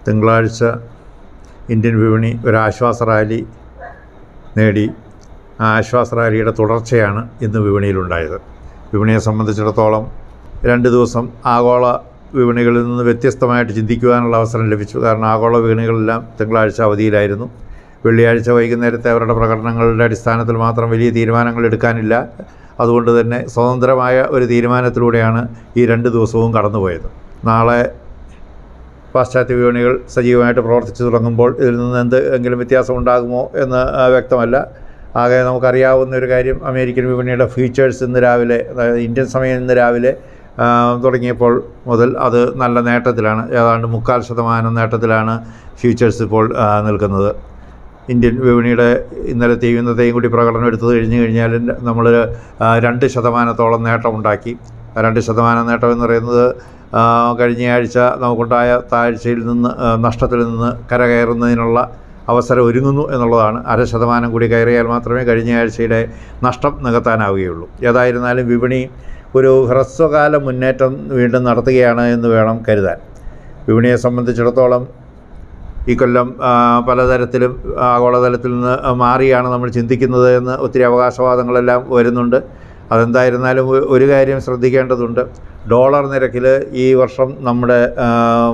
തിങ്കളാഴ്ച ഇന്ത്യൻ വിപണി ഒരു ആശ്വാസ റാലി നേടി ആ ആശ്വാസ റാലിയുടെ തുടർച്ചയാണ് ഇന്ന് വിപണിയിലുണ്ടായത് വിപണിയെ സംബന്ധിച്ചിടത്തോളം രണ്ട് ദിവസം ആഗോള വിപണികളിൽ നിന്ന് വ്യത്യസ്തമായിട്ട് ചിന്തിക്കുവാനുള്ള അവസരം ലഭിച്ചു കാരണം ആഗോള വിപണികളെല്ലാം തിങ്കളാഴ്ച അവധിയിലായിരുന്നു വെള്ളിയാഴ്ച വൈകുന്നേരത്തെ അവരുടെ പ്രകടനങ്ങളുടെ അടിസ്ഥാനത്തിൽ മാത്രം വലിയ തീരുമാനങ്ങൾ എടുക്കാനില്ല അതുകൊണ്ട് തന്നെ സ്വതന്ത്രമായ ഒരു തീരുമാനത്തിലൂടെയാണ് ഈ രണ്ട് ദിവസവും കടന്നുപോയത് നാളെ പാശ്ചാത്യ വിപണികൾ സജീവമായിട്ട് പ്രവർത്തിച്ചു തുടങ്ങുമ്പോൾ ഇതിൽ നിന്ന് എന്തെങ്കിലും വ്യത്യാസം ഉണ്ടാകുമോ എന്ന് ആ, വ്യക്തമല്ല ആകെ നമുക്കറിയാവുന്ന ഒരു കാര്യം അമേരിക്കൻ വിപണിയുടെ ഫ്യൂച്ചേഴ്സ് ഇന്ന് രാവിലെ അതായത് ഇന്ത്യൻ സമയം ഇന്ന് രാവിലെ ആ, തുടങ്ങിയപ്പോൾ മുതൽ അത് നല്ല നേട്ടത്തിലാണ് ഏതാണ്ട് മുക്കാൽ ശതമാനം നേട്ടത്തിലാണ് ഫ്യൂച്ചേഴ്സ് ഇപ്പോൾ ആ, നിൽക്കുന്നത് ഇന്ത്യൻ വിപണിയുടെ ഇന്നലത്തെയും ഇന്നത്തെയും കൂടി പ്രകടനം എടുത്തു കഴിഞ്ഞ് കഴിഞ്ഞാൽ നമ്മൾ രണ്ട് ശതമാനത്തോളം നേട്ടമുണ്ടാക്കി ആ രണ്ട് ശതമാനം നേട്ടം എന്ന് പറയുന്നത് ആ, കഴിഞ്ഞ ആഴ്ച നമുക്കുണ്ടായ താഴ്ചയിൽ നിന്ന് ആ, നഷ്ടത്തിൽ നിന്ന് കരകയറുന്നതിനുള്ള അവസരം ഒരുങ്ങുന്നു എന്നുള്ളതാണ് അര ശതമാനം കൂടി കയറിയാൽ മാത്രമേ കഴിഞ്ഞ ആഴ്ചയുടെ നഷ്ടം നികത്താനാവുകയുള്ളൂ ഏതായിരുന്നാലും വിപണി ഒരു ഹ്രസ്വകാല മുന്നേറ്റം വീണ്ടും നടത്തുകയാണ് എന്ന് വേണം കരുതാൻ വിപണിയെ സംബന്ധിച്ചിടത്തോളം ഈ കൊല്ലം ആ, പലതരത്തിലും ആഗോളതലത്തിൽ നിന്ന് മാറിയാണ് നമ്മൾ ചിന്തിക്കുന്നത് എന്ന് ഒത്തിരി അവകാശവാദങ്ങളെല്ലാം വരുന്നുണ്ട് അതെന്തായിരുന്നാലും ഒ- ഒരു കാര്യം ശ്രദ്ധിക്കേണ്ടതുണ്ട് ഡോളർ നിരക്കിൽ ഈ വർഷം നമ്മുടെ ആ,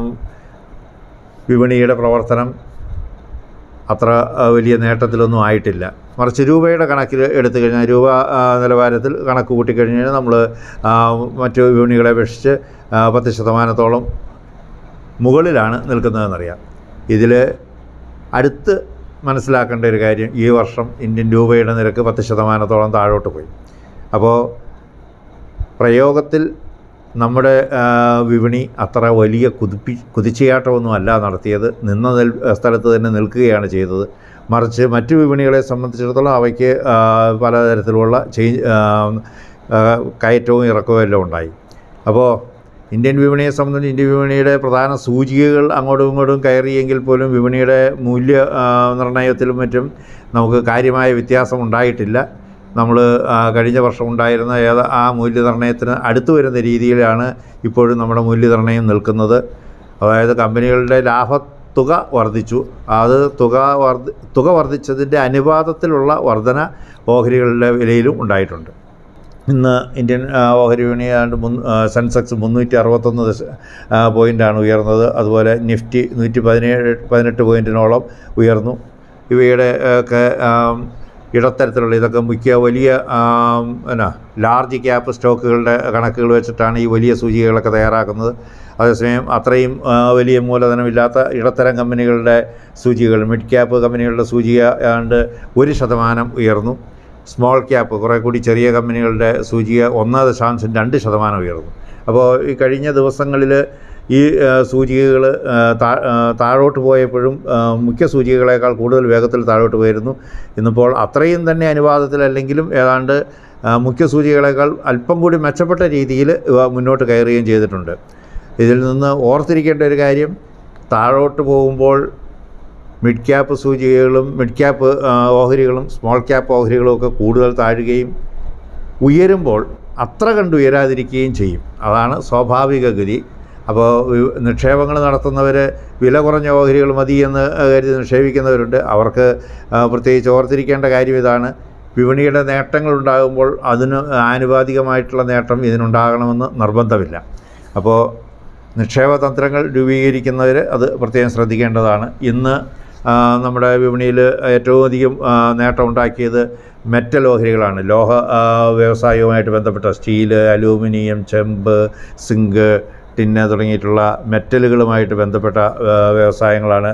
വിപണിയുടെ പ്രവർത്തനം അത്ര ആ, വലിയ നേട്ടത്തിലൊന്നും ആയിട്ടില്ല മറിച്ച് രൂപയുടെ കണക്കിൽ എടുത്തു കഴിഞ്ഞാൽ രൂപ ആ, നിലവാരത്തിൽ കണക്ക് കൂട്ടിക്കഴിഞ്ഞാൽ നമ്മൾ ആ, മറ്റു വിപണികളെ അപേക്ഷിച്ച് ആ, പത്ത് ശതമാനത്തോളം മുകളിലാണ് നിൽക്കുന്നതെന്നറിയാം ഇതിൽ അടുത്ത് മനസ്സിലാക്കേണ്ട ഒരു കാര്യം ഈ വർഷം ഇന്ത്യൻ രൂപയുടെ നിരക്ക് പത്ത് ശതമാനത്തോളം താഴോട്ട് പോയി അപ്പോൾ പ്രയോഗത്തിൽ നമ്മുടെ ആ, വിപണി അത്ര വലിയ കുതിപ്പി കുതിച്ചുചാട്ടമൊന്നും അല്ല നടത്തിയത് നിന്ന നിൽ സ്ഥലത്ത് തന്നെ നിൽക്കുകയാണ് ചെയ്തത് മറിച്ച് മറ്റു വിപണികളെ സംബന്ധിച്ചിടത്തോളം അവയ്ക്ക് ആ, പലതരത്തിലുള്ള ചെയ് ആ, ആ, കയറ്റവും ഇറക്കവും എല്ലാം ഉണ്ടായി അപ്പോൾ ഇന്ത്യൻ വിപണിയെ സംബന്ധിച്ച് ഇന്ത്യൻ വിപണിയുടെ പ്രധാന സൂചികകൾ അങ്ങോട്ടും ഇങ്ങോട്ടും കയറിയെങ്കിൽ പോലും വിപണിയുടെ മൂല്യ ആ, നിർണ്ണയത്തിലും മറ്റും നമുക്ക് കാര്യമായ വ്യത്യാസം ഉണ്ടായിട്ടില്ല നമ്മൾ കഴിഞ്ഞ വർഷം ഉണ്ടായിരുന്ന ഏത് ആ മൂല്യനിർണ്ണയത്തിന് അടുത്ത് വരുന്ന രീതിയിലാണ് ഇപ്പോഴും നമ്മുടെ മൂല്യനിർണ്ണയം നിൽക്കുന്നത് അതായത് കമ്പനികളുടെ ലാഭത്തുക വർദ്ധിച്ചു അത് തുക വർദ്ധി തുക വർദ്ധിച്ചതിൻ്റെ അനുപാതത്തിലുള്ള വർധന ഓഹരികളുടെ വിലയിലും ഉണ്ടായിട്ടുണ്ട് ഇന്ന് ഇന്ത്യൻ ആ, ഓഹരി വിപണി ഏതാണ്ട് മുൻ ആ, സെൻസെക്സ് മുന്നൂറ്റി അറുപത്തൊന്ന് ദശ ആ, പോയിൻ്റാണ് ഉയർന്നത് അതുപോലെ നിഫ്റ്റി നൂറ്റി പതിനേഴ് പതിനെട്ട് പോയിൻറ്റിനോളം ഉയർന്നു ഇവയുടെ ഒക്കെ ആം, ഇടത്തരത്തിലുള്ള ഇതൊക്കെ മിക്ക വലിയ ആം, എന്നാ ലാർജ് ക്യാപ്പ് സ്റ്റോക്കുകളുടെ കണക്കുകൾ വെച്ചിട്ടാണ് ഈ വലിയ സൂചികകളൊക്കെ തയ്യാറാക്കുന്നത് അതേസമയം അത്രയും ആ, വലിയ മൂലധനമില്ലാത്ത ഇടത്തരം കമ്പനികളുടെ സൂചികകൾ മിഡ് ക്യാപ്പ് കമ്പനികളുടെ സൂചിക ഏതാണ്ട് ഒരു ശതമാനം ഉയർന്നു സ്മോൾ ക്യാപ്പ് കുറേ കൂടി ചെറിയ കമ്പനികളുടെ സൂചിക ഒന്ന് ദശാംശം രണ്ട് ശതമാനം ഉയർന്നു അപ്പോൾ ഈ കഴിഞ്ഞ ദിവസങ്ങളിൽ ഈ സൂചികകൾ താഴോട്ട് പോയപ്പോഴും ആ, മുഖ്യ സൂചികകളേക്കാൾ കൂടുതൽ വേഗത്തിൽ താഴോട്ട് പോയിരുന്നു ഇന്നിപ്പോൾ അത്രയും തന്നെ അനുപാതത്തിലല്ലെങ്കിലും ഏതാണ്ട് ആ, മുഖ്യ സൂചികളേക്കാൾ അല്പം കൂടി മെച്ചപ്പെട്ട രീതിയിൽ ഇവ മുന്നോട്ട് കയറുകയും ചെയ്തിട്ടുണ്ട് ഇതിൽ നിന്ന് ഓർത്തിരിക്കേണ്ട ഒരു കാര്യം താഴോട്ട് പോകുമ്പോൾ മിഡ് ക്യാപ്പ് സൂചികകളും മിഡ് ക്യാപ്പ് ആ, ഓഹരികളും സ്മോൾ ക്യാപ്പ് ഓഹരികളും ഒക്കെ കൂടുതൽ താഴുകയും ഉയരുമ്പോൾ അത്ര കണ്ട് ഉയരാതിരിക്കുകയും ചെയ്യും അതാണ് സ്വാഭാവിക ഗതി അപ്പോൾ വി- നിക്ഷേപങ്ങൾ നടത്തുന്നവർ വില കുറഞ്ഞ ഓഹരികൾ മതി എന്ന് കരുതി നിക്ഷേപിക്കുന്നവരുണ്ട് അവർക്ക് ആ, പ്രത്യേകിച്ച് ഓർത്തിരിക്കേണ്ട കാര്യം ഇതാണ് വിപണിയുടെ നേട്ടങ്ങൾ ഉണ്ടാകുമ്പോൾ അതിന് ആനുപാതികമായിട്ടുള്ള നേട്ടം ഇതിനുണ്ടാകണമെന്ന് നിർബന്ധമില്ല അപ്പോൾ നിക്ഷേപ തന്ത്രങ്ങൾ രൂപീകരിക്കുന്നവർ അത് പ്രത്യേകം ശ്രദ്ധിക്കേണ്ടതാണ് ഇന്ന് ആ, നമ്മുടെ വിപണിയിൽ ഏറ്റവും അധികം ആ, നേട്ടം ഉണ്ടാക്കിയത് മെറ്റൽ ഓഹരികളാണ് ലോഹ ആ, വ്യവസായവുമായിട്ട് ബന്ധപ്പെട്ട സ്റ്റീല് അലൂമിനിയം ചെമ്പ് സിങ്ക് ടിന്ന് തുടങ്ങിയിട്ടുള്ള മെറ്റലുകളുമായിട്ട് ബന്ധപ്പെട്ട ആ, വ്യവസായങ്ങളാണ്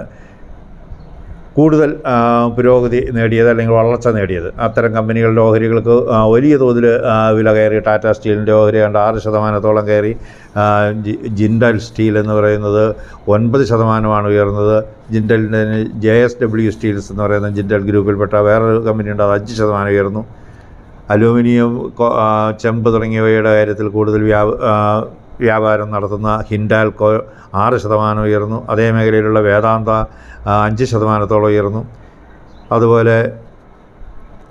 കൂടുതൽ ആ, പുരോഗതി നേടിയത് അല്ലെങ്കിൽ വളർച്ച നേടിയത് അത്തരം കമ്പനികളുടെ ഓഹരികൾക്ക് ആ, വലിയ തോതിൽ ആ, വില കയറി ടാറ്റ സ്റ്റീലിൻ്റെ ഓഹരി കണ്ട് ആറ് ശതമാനത്തോളം കയറി ആ, ജി- ജിൻഡൽ സ്റ്റീൽ എന്ന് പറയുന്നത് ഒൻപത് ശതമാനമാണ് ഉയർന്നത് ജിൻഡലിൻ്റെ ജെ എസ് ഡബ്ല്യു സ്റ്റീൽസ് എന്ന് പറയുന്ന ജിൻഡൽ ഗ്രൂപ്പിൽപ്പെട്ട വേറൊരു കമ്പനിയുണ്ട് അത് അഞ്ച് ശതമാനം ഉയർന്നു അലൂമിനിയം കൊ- ആ, ചെമ്പ് തുടങ്ങിയവയുടെ കാര്യത്തിൽ കൂടുതൽ വ്യാപ ആ, വ്യാപാരം നടത്തുന്ന ഹിൻഡാൽകോ ആറ് ശതമാനം ഉയർന്നു അതേ മേഖലയിലുള്ള വേദാന്ത ആ, അഞ്ച് ശതമാനത്തോളം ഉയർന്നു അതുപോലെ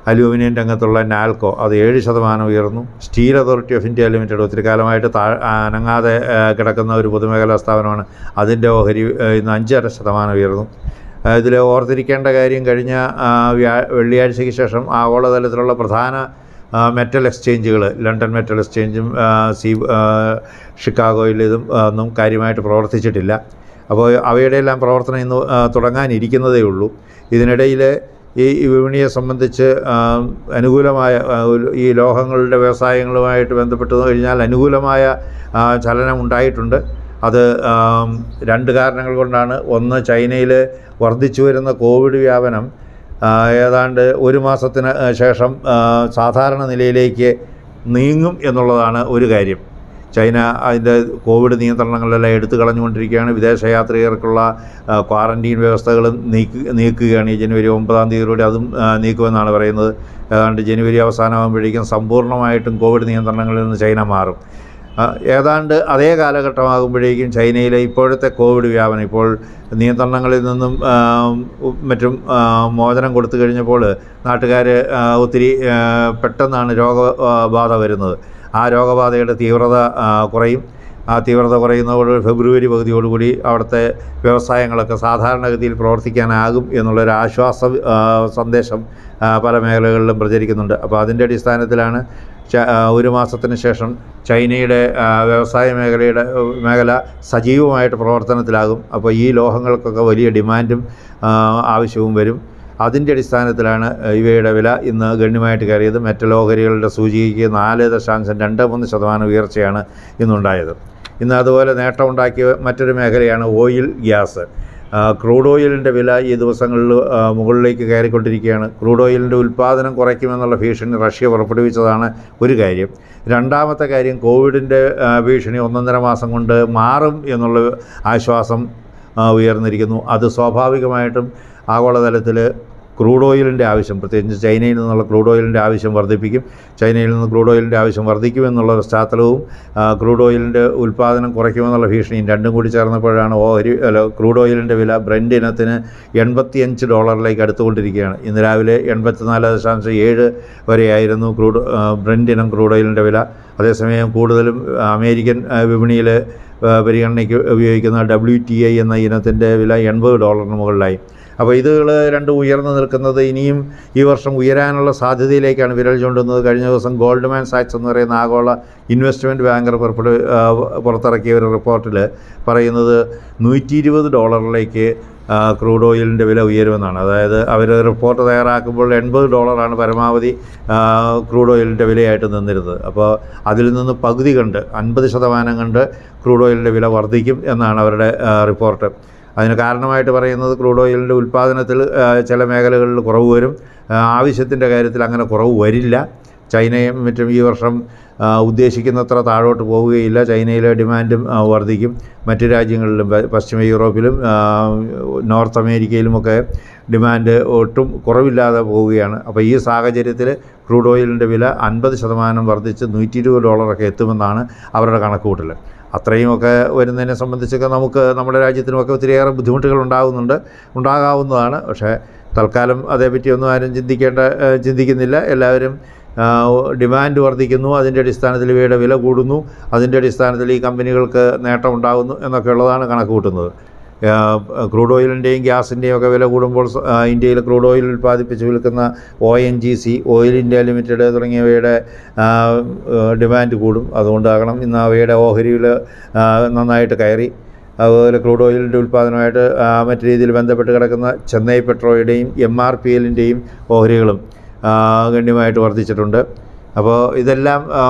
അലൂമിനിയം രംഗത്തുള്ള നാൽക്കോ അത് ഏഴ് ശതമാനം ഉയർന്നു steel authority of India limited ഒത്തിരി കാലമായിട്ട് താ അനങ്ങാതെ ആ, കിടക്കുന്ന ഒരു പൊതുമേഖലാ സ്ഥാപനമാണ് അതിൻ്റെ ഓഹരി ആ, ഇന്ന് അഞ്ചര ശതമാനം ഉയർന്നു ഇതിൽ ഓർത്തിരിക്കേണ്ട കാര്യം കഴിഞ്ഞ ആ, വ്യാ- വെള്ളിയാഴ്ചയ്ക്ക് ശേഷം ആഗോളതലത്തിലുള്ള പ്രധാന ആ, മെറ്റൽ എക്സ്ചേഞ്ചുകൾ ലണ്ടൻ മെറ്റൽ എക്സ്ചേഞ്ചും ആ, സി ആ, ഷിക്കാഗോയിൽ ഇതും ആ, ഒന്നും കാര്യമായിട്ട് പ്രവർത്തിച്ചിട്ടില്ല അപ്പോൾ അവയുടെ എല്ലാം പ്രവർത്തനം ഇന്ന് ആ, തുടങ്ങാനിരിക്കുന്നതേ ഉള്ളൂ ഇതിനിടയിൽ ഈ ഈ വിപണിയെ സംബന്ധിച്ച് ആ, അനുകൂലമായ ആ, ഒരു- ഈ ലോഹങ്ങളുടെ വ്യവസായങ്ങളുമായിട്ട് ബന്ധപ്പെട്ട് കഴിഞ്ഞാൽ അനുകൂലമായ ആ, ചലനം ഉണ്ടായിട്ടുണ്ട് അത് ആം, രണ്ട് കാരണങ്ങൾ കൊണ്ടാണ് ഒന്ന് ചൈനയിൽ വർദ്ധിച്ചു വരുന്ന കോവിഡ് വ്യാപനം ആ, ഏതാണ്ട് ഒരു മാസത്തിന് ശേഷം ആ, സാധാരണ നിലയിലേക്ക് നീങ്ങും എന്നുള്ളതാണ് ഒരു കാര്യം ചൈന അതിൻ്റെ കോവിഡ് നിയന്ത്രണങ്ങളെല്ലാം എടുത്തു കളഞ്ഞുകൊണ്ടിരിക്കുകയാണ് വിദേശയാത്രികർക്കുള്ള ആ, ക്വാറന്റീൻ വ്യവസ്ഥകളും നീക്കി നീക്കുകയാണ് ഈ ജനുവരി ഒമ്പതാം തീയതിയിലൂടെ അതും ആ, നീക്കുമെന്നാണ് പറയുന്നത് ഏതാണ്ട് ജനുവരി അവസാനമാകുമ്പോഴേക്കും സമ്പൂർണ്ണമായിട്ടും കോവിഡ് നിയന്ത്രണങ്ങളിൽ നിന്ന് ചൈന മാറും ആ, ഏതാണ്ട് അതേ കാലഘട്ടമാകുമ്പോഴേക്കും ചൈനയിലെ ഇപ്പോഴത്തെ കോവിഡ് വ്യാപനം ഇപ്പോൾ നിയന്ത്രണങ്ങളിൽ നിന്നും ആ, മറ്റും ആ, മോചനം കൊടുത്തു കഴിഞ്ഞപ്പോൾ നാട്ടുകാർ ഒത്തിരി ആ, പെട്ടെന്നാണ് രോഗബാധ വരുന്നത് ആ രോഗബാധയുടെ തീവ്രത ആ, കുറയും ആ തീവ്രത കുറയുന്നതോട് ഫെബ്രുവരി പകുതിയോടുകൂടി അവിടുത്തെ വ്യവസായങ്ങളൊക്കെ സാധാരണഗതിയിൽ പ്രവർത്തിക്കാനാകും എന്നുള്ളൊരു ആശ്വാസ ആ, സന്ദേശം ആ, പല മേഖലകളിലും പ്രചരിക്കുന്നുണ്ട് അപ്പോൾ അതിൻ്റെ അടിസ്ഥാനത്തിലാണ് ച- ആ, ഒരു മാസത്തിന് ശേഷം ചൈനയുടെ ആ, വ്യവസായ മേഖലയുടെ ആ, മേഖല സജീവമായിട്ട് പ്രവർത്തനത്തിലാകും അപ്പോൾ ഈ ലോഹങ്ങൾക്കൊക്കെ വലിയ ഡിമാൻഡും ആ, ആവശ്യവും വരും അതിൻ്റെ അടിസ്ഥാനത്തിലാണ് ആ, ഇവയുടെ വില ഇന്ന് ഗണ്യമായിട്ട് കയറിയത് മെറ്റൽ ഓഹരികളുടെ സൂചികയ്ക്ക് നാല് ദശാംശം രണ്ട് മൂന്ന് ശതമാനം ഉയർച്ചയാണ് ഇന്നുണ്ടായത് ഇന്ന് അതുപോലെ നേട്ടമുണ്ടാക്കിയ മറ്റൊരു മേഖലയാണ് ഓയിൽ ഗ്യാസ് ആ, ക്രൂഡ് ഓയിലിൻ്റെ വില ഈ ദിവസങ്ങളിൽ ആ, മുകളിലേക്ക് കയറിക്കൊണ്ടിരിക്കുകയാണ് ക്രൂഡ് ഓയിലിൻ്റെ ഉൽപ്പാദനം കുറയ്ക്കുമെന്നുള്ള ഭീഷണി റഷ്യ പുറപ്പെടുവിച്ചതാണ് ഒരു കാര്യം രണ്ടാമത്തെ കാര്യം കോവിഡിൻ്റെ ആ, ഭീഷണി ഒന്നൊന്നര മാസം കൊണ്ട് മാറും എന്നുള്ള ആശ്വാസം ആ, ഉയർന്നിരിക്കുന്നു അത് സ്വാഭാവികമായിട്ടും ആഗോളതലത്തിൽ ക്രൂഡ് ഓയിലിൻ്റെ ആവശ്യം പ്രത്യേകിച്ച് ചൈനയിൽ നിന്നുള്ള ക്രൂഡ് ഓയിലിൻ്റെ ആവശ്യം വർദ്ധിപ്പിക്കും ചൈനയിൽ നിന്ന് ക്രൂഡ് ഓയിലിൻ്റെ ആവശ്യം വർദ്ധിക്കുമെന്നുള്ള പശ്ചാത്തലവും ആ, ക്രൂഡ് ഓയിലിൻ്റെ ഉൽപ്പാദനം കുറയ്ക്കുമെന്നുള്ള ഭീഷണിയും രണ്ടും കൂടി ചേർന്നപ്പോഴാണ് ഓഹരി അല്ല ക്രൂഡ് ഓയിലിൻ്റെ വില ബ്രണ്ട് ഇനത്തിന് എൺപത്തിയഞ്ച് ഡോളറിലേക്ക് അടുത്തുകൊണ്ടിരിക്കുകയാണ് ഇന്ന് രാവിലെ എൺപത്തിനാല് ദശാംശം ഏഴ് വരെയായിരുന്നു ക്രൂഡ് ആ, ബ്രണ്ട് ഇനം ക്രൂഡ് ഓയിലിൻ്റെ വില അതേസമയം കൂടുതലും അമേരിക്കൻ ആ, വിപണിയിൽ ആ, പരിഗണനയ്ക്ക് ഉപയോഗിക്കുന്ന ഡബ്ല്യു ടി ഐ എന്ന ഇനത്തിൻ്റെ വില എൺപത് ഡോളറിന് മുകളിലായി അപ്പോൾ ഇതുകൾ രണ്ടും ഉയർന്നു നിൽക്കുന്നത് ഇനിയും ഈ വർഷം ഉയരാനുള്ള സാധ്യതയിലേക്കാണ് വിരൽ ചൂണ്ടുന്നത് കഴിഞ്ഞ ദിവസം ഗോൾഡ്മാൻ സാക്സ് എന്ന് പറയുന്ന ആഗോള ഇൻവെസ്റ്റ്മെൻറ്റ് ബാങ്കർ പുറപ്പെടു ആ, പുറത്തിറക്കിയ ഒരു റിപ്പോർട്ടിൽ പറയുന്നത് നൂറ്റി ഇരുപത് ഡോളറിലേക്ക് ആ, ക്രൂഡ് ഓയിലിൻ്റെ വില ഉയരുമെന്നാണ് അതായത് അവർ റിപ്പോർട്ട് തയ്യാറാക്കുമ്പോൾ എൺപത് ഡോളറാണ് പരമാവധി ആ, ക്രൂഡ് ഓയിലിൻ്റെ വിലയായിട്ട് നിന്നിരുന്നത് അപ്പോൾ അതിൽ നിന്ന് പകുതി കണ്ട് അൻപത് ശതമാനം കണ്ട് ക്രൂഡ് ഓയിലിൻ്റെ വില വർദ്ധിക്കും എന്നാണ് അവരുടെ ആ, റിപ്പോർട്ട് അതിന് കാരണമായിട്ട് പറയുന്നത് ക്രൂഡ് ഓയിലിൻ്റെ ഉൽപ്പാദനത്തിൽ ആ, ചില മേഖലകളിൽ കുറവ് വരും ആ, ആവശ്യത്തിൻ്റെ കാര്യത്തിൽ അങ്ങനെ കുറവ് വരില്ല ചൈനയും മറ്റും ഈ വർഷം ആ, ഉദ്ദേശിക്കുന്നത്ര താഴോട്ട് പോവുകയില്ല ചൈനയിലെ ഡിമാൻഡും ആ, വർദ്ധിക്കും മറ്റ് രാജ്യങ്ങളിലും പ- പശ്ചിമ യൂറോപ്പിലും ആ, നോർത്ത് അമേരിക്കയിലുമൊക്കെ ഡിമാൻഡ് ഒട്ടും കുറവില്ലാതെ പോവുകയാണ് അപ്പോൾ ഈ സാഹചര്യത്തിൽ ക്രൂഡ് ഓയിലിൻ്റെ വില അൻപത് ശതമാനം വർദ്ധിച്ച് നൂറ്റി ഇരുപത് ഡോളറൊക്കെ എത്തുമെന്നാണ് അവരുടെ കണക്കുകൂട്ടൽ അത്രയുമൊക്കെ വരുന്നതിനെ സംബന്ധിച്ചൊക്കെ നമുക്ക് നമ്മുടെ രാജ്യത്തിനുമൊക്കെ ഒത്തിരിയേറെ ബുദ്ധിമുട്ടുകൾ ഉണ്ടാകുന്നുണ്ട് ഉണ്ടാകാവുന്നതാണ് പക്ഷേ തൽക്കാലം അതേപ്പറ്റി ഒന്നും ആരും ചിന്തിക്കേണ്ട ഏഹ് ചിന്തിക്കുന്നില്ല എല്ലാവരും ആ, ഡിമാൻഡ് വർദ്ധിക്കുന്നു അതിൻ്റെ അടിസ്ഥാനത്തിൽ ഇവയുടെ വില കൂടുന്നു അതിൻ്റെ അടിസ്ഥാനത്തിൽ ഈ കമ്പനികൾക്ക് നേട്ടം ഉണ്ടാകുന്നു എന്നൊക്കെ ഉള്ളതാണ് കണക്ക് കൂട്ടുന്നത് ആ, ക്രൂഡ് ഓയിലിൻ്റെയും ഗ്യാസിൻ്റെയും ഒക്കെ വില കൂടുമ്പോൾ സ- ആ, ഇന്ത്യയിൽ ക്രൂഡ് ഓയിൽ ഉൽപ്പാദിപ്പിച്ച് വിൽക്കുന്ന O N G C oil India limited തുടങ്ങിയവയുടെ ആ, ഏഹ് ഡിമാൻഡ് കൂടും അതുകൊണ്ടാകണം ഇന്ന് അവയുടെ ഓഹരിയിൽ നന്നായിട്ട് കയറി അതുപോലെ ക്രൂഡ് ഓയിലിൻ്റെ ഉൽപ്പാദനമായിട്ട് ആ, മറ്റു രീതിയിൽ ബന്ധപ്പെട്ട് കിടക്കുന്ന ചെന്നൈ പെട്രോയുടെയും എം ആർ പി എല്ലിൻ്റെയും ഓഹരികളും ആ, ഗണ്യമായിട്ട് വർദ്ധിച്ചിട്ടുണ്ട് അപ്പോൾ ഇതെല്ലാം ആ,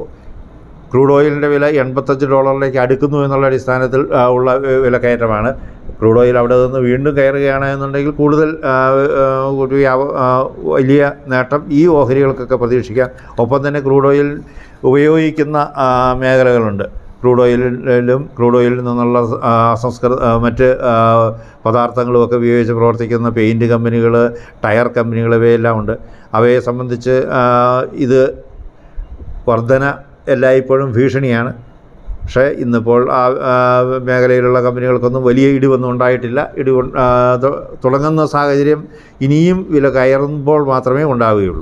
ക്രൂഡ് ഓയിലിൻ്റെ വില എൺപത്തഞ്ച് ഡോളറിലേക്ക് അടുക്കുന്നു എന്നുള്ള അടിസ്ഥാനത്തിൽ ആ, ഉള്ള വി- വിലക്കയറ്റമാണ് ക്രൂഡ് ഓയിൽ അവിടെ നിന്ന് വീണ്ടും കയറുകയാണ് എന്നുണ്ടെങ്കിൽ കൂടുതൽ ആ, ആ, ഒരു വ്യാപ- ആ, വലിയ നേട്ടം ഈ ഓഹരികൾക്കൊക്കെ പ്രതീക്ഷിക്കാം ഒപ്പം തന്നെ ക്രൂഡ് ഓയിൽ ഉപയോഗിക്കുന്ന ആ, മേഖലകളുണ്ട് ക്രൂഡ് ഓയിലിലും ക്രൂഡ് ഓയിലിൽ നിന്നുള്ള ആ, അസംസ്കൃത ആ, മറ്റ് ആ, പദാർത്ഥങ്ങളുമൊക്കെ ഉപയോഗിച്ച് പ്രവർത്തിക്കുന്ന പെയിൻറ്റ് കമ്പനികൾ ടയർ കമ്പനികൾ ഇവയെല്ലാം ഉണ്ട് അവയെ സംബന്ധിച്ച് ആ, ഇത് വർധന എല്ലായ്പ്പോഴും ഭീഷണിയാണ് പക്ഷേ ഇന്നിപ്പോൾ ആ ആ, മേഖലയിലുള്ള കമ്പനികൾക്കൊന്നും വലിയ ഇടിവൊന്നും ഉണ്ടായിട്ടില്ല ഇടി കൊ- ആ, തു- തുടങ്ങുന്ന സാഹചര്യം ഇനിയും വില കയറുമ്പോൾ മാത്രമേ ഉണ്ടാവുകയുള്ളൂ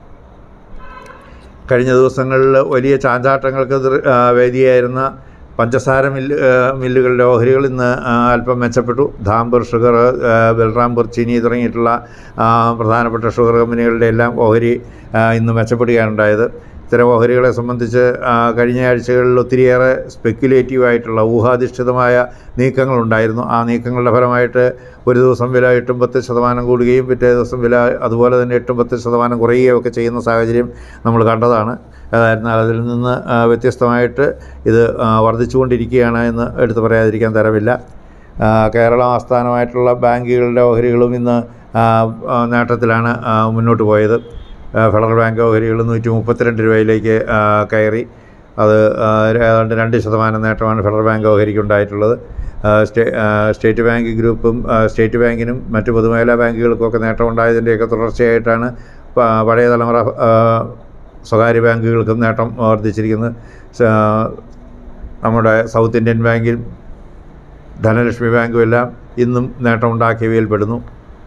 കഴിഞ്ഞ ദിവസങ്ങളിൽ വലിയ ചാഞ്ചാട്ടങ്ങൾക്ക് ദൃ- ആ, വേദിയായിരുന്ന പഞ്ചസാര മില്ല് ആ, മില്ലുകളുടെ ഓഹരികൾ ഇന്ന് ആ, അല്പം മെച്ചപ്പെട്ടു ധാംപൂർ ഷുഗർ ആ, ബൽറാംപൂർ ചീനി തുടങ്ങിയിട്ടുള്ള ആ, പ്രധാനപ്പെട്ട ഷുഗർ കമ്പനികളുടെ എല്ലാം ഓഹരി ആ, ഇന്ന് മെച്ചപ്പെടുകയാണ് ഉണ്ടായത് ഇത്തരം ഓഹരികളെ സംബന്ധിച്ച് ആ, കഴിഞ്ഞ ആഴ്ചകളിൽ ഒത്തിരിയേറെ സ്പെക്കുലേറ്റീവ് ആയിട്ടുള്ള ഊഹാധിഷ്ഠിതമായ നീക്കങ്ങളുണ്ടായിരുന്നു ആ നീക്കങ്ങളുടെ ഫലമായിട്ട് ഒരു ദിവസം വില എട്ടും പത്ത് ശതമാനം കൂടുകയും പിറ്റേ ദിവസം വില അതുപോലെ തന്നെ എട്ടും പത്ത് ശതമാനം കുറയുകയും ഒക്കെ ചെയ്യുന്ന സാഹചര്യം നമ്മൾ കണ്ടതാണ് ഏതായിരുന്നാൽ അതിൽ നിന്ന് ആ, വ്യത്യസ്തമായിട്ട് ഇത് ആ, വർദ്ധിച്ചുകൊണ്ടിരിക്കുകയാണ് എന്ന് എടുത്തു പറയാതിരിക്കാൻ തരമില്ല ആ, കേരളം ആസ്ഥാനമായിട്ടുള്ള ബാങ്കുകളുടെ ഓഹരികളും ഇന്ന് ആ, ആ, നേട്ടത്തിലാണ് ആ, മുന്നോട്ട് പോയത് ആ, ഫെഡറൽ ബാങ്ക് ഓഹരികൾ നൂറ്റി മുപ്പത്തിരണ്ട് രൂപയിലേക്ക് ആ, കയറി അത് ആ, ഏതാണ്ട് രണ്ട് ശതമാനം നേട്ടമാണ് ഫെഡറൽ ബാങ്ക് ഓഹരിക്ക് ഉണ്ടായിട്ടുള്ളത് ആ, സ്റ്റേ ആ, സ്റ്റേറ്റ് ബാങ്ക് ഗ്രൂപ്പും ആ, സ്റ്റേറ്റ് ബാങ്കിനും മറ്റ് പൊതുമേഖലാ ബാങ്കുകൾക്കൊക്കെ നേട്ടമുണ്ടായതിൻ്റെയൊക്കെ തുടർച്ചയായിട്ടാണ് പ- പഴയ തലമുറ ആ, സ്വകാര്യ ബാങ്കുകൾക്കും നേട്ടം വർദ്ധിച്ചിരിക്കുന്നത് സ- നമ്മുടെ സൗത്ത് ഇന്ത്യൻ ബാങ്കിലും ധനലക്ഷ്മി ബാങ്കും എല്ലാം ഇന്നും നേട്ടമുണ്ടാക്കിയവയിൽ പെടുന്നു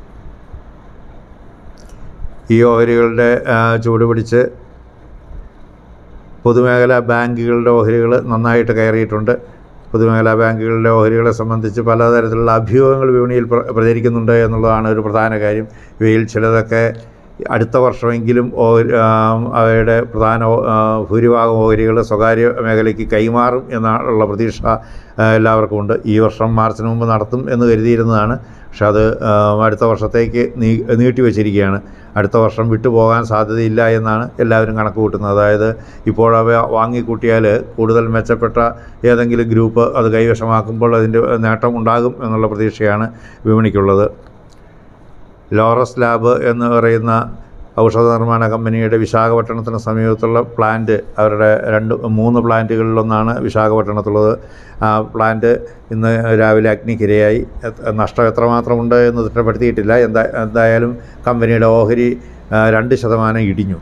ഈ ഓഹരികളുടെ ആ, ചൂട് പിടിച്ച് പൊതുമേഖലാ ബാങ്കുകളുടെ ഓഹരികൾ നന്നായിട്ട് കയറിയിട്ടുണ്ട് പൊതുമേഖലാ ബാങ്കുകളുടെ ഓഹരികളെ സംബന്ധിച്ച് പലതരത്തിലുള്ള അഭ്യൂഹങ്ങൾ വിപണിയിൽ പ്ര- പ്രചരിക്കുന്നുണ്ട് എന്നുള്ളതാണ് ഒരു പ്രധാന കാര്യം ഇവയിൽ ചിലതൊക്കെ അടുത്ത വർഷമെങ്കിലും ഓഹരി ആ, അവയുടെ പ്രധാന ഓ- ആ, ഭൂരിഭാഗം ഓഹരികൾ സ്വകാര്യ മേഖലയ്ക്ക് കൈമാറും എന്നുള്ള പ്രതീക്ഷ ആ, എല്ലാവർക്കും ഉണ്ട് ഈ വർഷം മാർച്ചിന് മുമ്പ് നടത്തും എന്ന് കരുതിയിരുന്നതാണ് പക്ഷെ അത് ആ, അടുത്ത വർഷത്തേക്ക് നീ നീട്ടി വച്ചിരിക്കുകയാണ് അടുത്ത വർഷം വിട്ടുപോകാൻ സാധ്യതയില്ല എന്നാണ് എല്ലാവരും കണക്ക് കൂട്ടുന്നത് അതായത് ഇപ്പോൾ അവ വാങ്ങിക്കൂട്ടിയാൽ കൂടുതൽ മെച്ചപ്പെട്ട ഏതെങ്കിലും ഗ്രൂപ്പ് അത് കൈവശമാക്കുമ്പോൾ അതിൻ്റെ നേട്ടം ഉണ്ടാകും എന്നുള്ള പ്രതീക്ഷയാണ് വിപണിക്കുള്ളത് ലോറസ് ലാബ് എന്ന് പറയുന്ന ഔഷധ നിർമ്മാണ കമ്പനിയുടെ വിശാഖപട്ടണത്തിന് സമീപത്തുള്ള പ്ലാന്റ് അവരുടെ രണ്ട് മൂന്ന് പ്ലാന്റുകളിലൊന്നാണ് വിശാഖപട്ടണത്തുള്ളത് ആ പ്ലാന്റ് ഇന്ന് രാവിലെ അഗ്നിക്കിരയായി എത്ര- നഷ്ടം എത്രമാത്രമുണ്ട് എന്ന് തിട്ടപ്പെടുത്തിയിട്ടില്ല എന്താ എന്തായാലും കമ്പനിയുടെ ഓഹരി ആ, രണ്ട് ശതമാനം ഇടിഞ്ഞു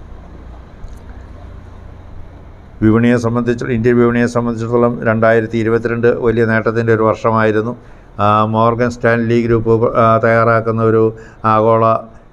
വിപണിയെ സംബന്ധിച്ച് ഇന്ത്യൻ വിപണിയെ സംബന്ധിച്ചിടത്തോളം രണ്ടായിരത്തി ഇരുപത്തിരണ്ട് വലിയ നേട്ടത്തിൻ്റെ ഒരു വർഷമായിരുന്നു ആ, മോർഗൻ സ്റ്റാൻലി ഗ്രൂപ്പ് ആ, തയ്യാറാക്കുന്ന ഒരു ആഗോള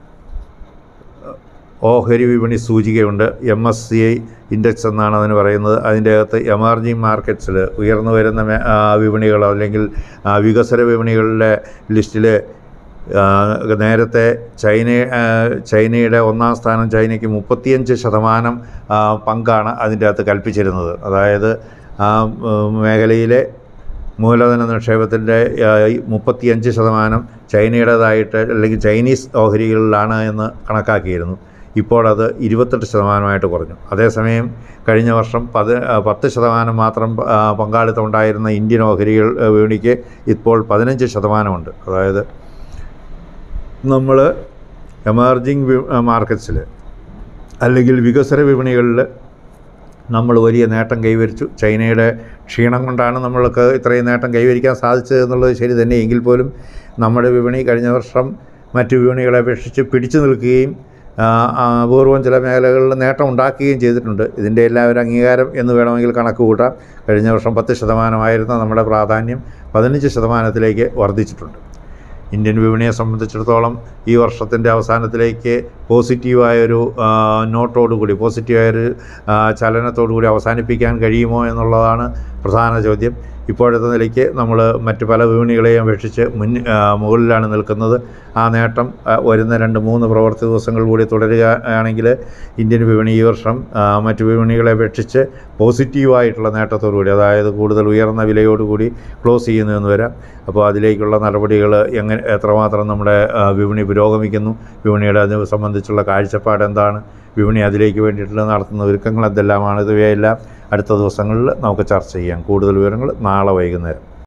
ഓഹരി വിപണി സൂചികയുണ്ട് M S C I index എന്നാണ് അതിന് പറയുന്നത് അതിൻ്റെ അകത്ത് എമർജിങ് മാർക്കറ്റ്സിൽ ഉയർന്നു വരുന്ന മേ- ആ, വിപണികൾ അല്ലെങ്കിൽ ആ, വികസ്വര വിപണികളുടെ ലിസ്റ്റിൽ നേരത്തെ ചൈന ആ, ചൈനയുടെ ഒന്നാം സ്ഥാനം ചൈനയ്ക്ക് മുപ്പത്തിയഞ്ച് ശതമാനം ആ, പങ്കാണ് അതിൻ്റെ അകത്ത് കൽപ്പിച്ചിരുന്നത് അതായത് ആ ഉം, മേഖലയിലെ മൂലധന നിക്ഷേപത്തിൻ്റെ മുപ്പത്തിയഞ്ച് ശതമാനം ചൈനയുടേതായിട്ട് അല്ലെങ്കിൽ ചൈനീസ് ഓഹരികളിലാണ് എന്ന് കണക്കാക്കിയിരുന്നു ഇപ്പോൾ അത് ഇരുപത്തെട്ട് ശതമാനമായിട്ട് കുറഞ്ഞു അതേസമയം കഴിഞ്ഞ വർഷം പത് ആ, പത്ത് ശതമാനം മാത്രം ആ, പങ്കാളിത്തം ഉണ്ടായിരുന്ന ഇന്ത്യൻ ഓഹരികൾ ആ, വിപണിക്ക് ഇപ്പോൾ പതിനഞ്ച് ശതമാനമുണ്ട് അതായത് നമ്മൾ എമർജിങ് മാർക്കറ്റ്സിൽ അല്ലെങ്കിൽ വികസ്വര വിപണികളിൽ നമ്മൾ വലിയ നേട്ടം കൈവരിച്ചു ചൈനയുടെ ക്ഷീണം കൊണ്ടാണ് നമ്മൾക്ക് ഇത്രയും നേട്ടം കൈവരിക്കാൻ സാധിച്ചത് എന്നുള്ളത് ശരി തന്നെ എങ്കിൽ പോലും നമ്മുടെ വിപണി കഴിഞ്ഞ വർഷം മറ്റു വിപണികളെ അപേക്ഷിച്ച് പിടിച്ചു നിൽക്കുകയും ആ, ആ, അപൂർവം ചില മേഖലകളിൽ നേട്ടം ഉണ്ടാക്കുകയും ചെയ്തിട്ടുണ്ട് ഇതിൻ്റെ എല്ലാം ഒരു അംഗീകാരം എന്ന് വേണമെങ്കിൽ കണക്ക് കൂട്ടാം കഴിഞ്ഞ വർഷം പത്ത് ശതമാനമായിരുന്ന നമ്മുടെ പ്രാധാന്യം പതിനഞ്ച് ശതമാനത്തിലേക്ക് വർദ്ധിച്ചിട്ടുണ്ട് ഇന്ത്യൻ വിപണിയെ സംബന്ധിച്ചിടത്തോളം ഈ വർഷത്തിൻ്റെ അവസാനത്തിലേക്ക് പോസിറ്റീവായൊരു ആ, നോട്ടോടുകൂടി പോസിറ്റീവായൊരു ആ, ചലനത്തോടുകൂടി അവസാനിപ്പിക്കാൻ കഴിയുമോ എന്നുള്ളതാണ് പ്രധാന ചോദ്യം ഇപ്പോഴത്തെ നിലയ്ക്ക് നമ്മൾ മറ്റ് പല വിപണികളെയും അപേക്ഷിച്ച് മുൻ ആ, മുകളിലാണ് നിൽക്കുന്നത് ആ നേട്ടം ആ, വരുന്ന രണ്ട് മൂന്ന് പ്രവൃത്തി ദിവസങ്ങൾ കൂടി തുടരുകയാണെങ്കിൽ ഇന്ത്യൻ വിപണി ഈ വർഷം ആ, മറ്റ് വിപണികളെ അപേക്ഷിച്ച് പോസിറ്റീവായിട്ടുള്ള നേട്ടത്തോടുകൂടി അതായത് കൂടുതൽ ഉയർന്ന വിലയോടുകൂടി ക്ലോസ് ചെയ്യുന്നു എന്ന് വരാം അപ്പോൾ അതിലേക്കുള്ള നടപടികൾ എങ്ങനെ എത്രമാത്രം നമ്മുടെ ആ, വിപണി പുരോഗമിക്കുന്നു വിപണിയുടെ അത് സംബന്ധിച്ചുള്ള കാഴ്ചപ്പാട് എന്താണ് വിപണി അതിലേക്ക് വേണ്ടിയിട്ടുള്ള നടത്തുന്ന ഒരുക്കങ്ങൾ എന്തെല്ലാമാണ് ഇവയെല്ലാം അടുത്ത ദിവസങ്ങളിൽ നമുക്ക് ചർച്ച ചെയ്യാം കൂടുതൽ വിവരങ്ങൾ നാളെ വൈകുന്നേരം